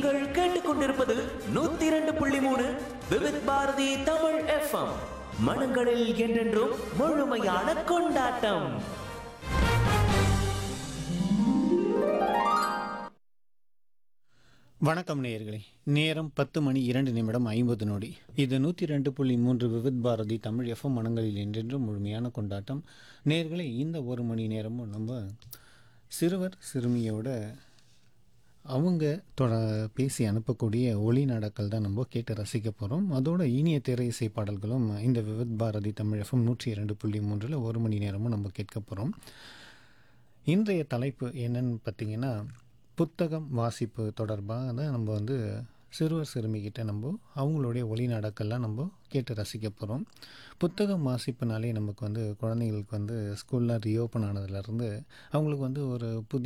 நீங்கள் கேட்டுக்கொண்டிருப்பது நூத்தி இரண்டு புள்ளி மூணு விவித் பாரதி தமிழ் எஃப்எம் மனங்களில் என்றென்றும் முழுமையான கொண்டாட்டம் வணக்கம் நேயர்களே நேரம் பத்து மணி இரண்டு நிமிடம் ஐம்பது நொடி இது நூற்றி ரெண்டு புள்ளி மூன்று விவித் பாரதி தமிழ் எஃப்எம் மனங்களில் என்றென்றும் முழுமையான கொண்டாட்டம் நேயர்களே இந்த ஒரு மணி நேரமும் நம்ம சிறுவர் சிறுமியோட அவங்க தொட பேசி அனுப்பக்கூடிய ஒளி நாடக்கள் தான் நம்ம கேட்டு ரசிக்க போகிறோம் அதோட இனிய திரை இசை பாடல்களும் இந்த விவித் பாரதி தமிழ் எஃப்எம் நூற்றி இரண்டு புள்ளி மூன்றில் ஒரு மணி நேரமும் நம்ம கேட்க போகிறோம் இன்றைய தலைப்பு என்னன்னு பார்த்தீங்கன்னா புத்தகம் வாசிப்பு தொடர்பாக தான் நம்ம வந்து சிறுவர் சிறுமிகிட்ட நம்ம அவங்களுடைய ஒளி நாடக்கெல்லாம் நம்ம கேட்டு ரசிக்க போகிறோம் புத்தகம் வாசிப்புனாலே நமக்கு வந்து குழந்தைங்களுக்கு வந்து ஸ்கூல்லாம் ரீஓப்பன் ஆனதுலேருந்து அவங்களுக்கு வந்து ஒரு புதிய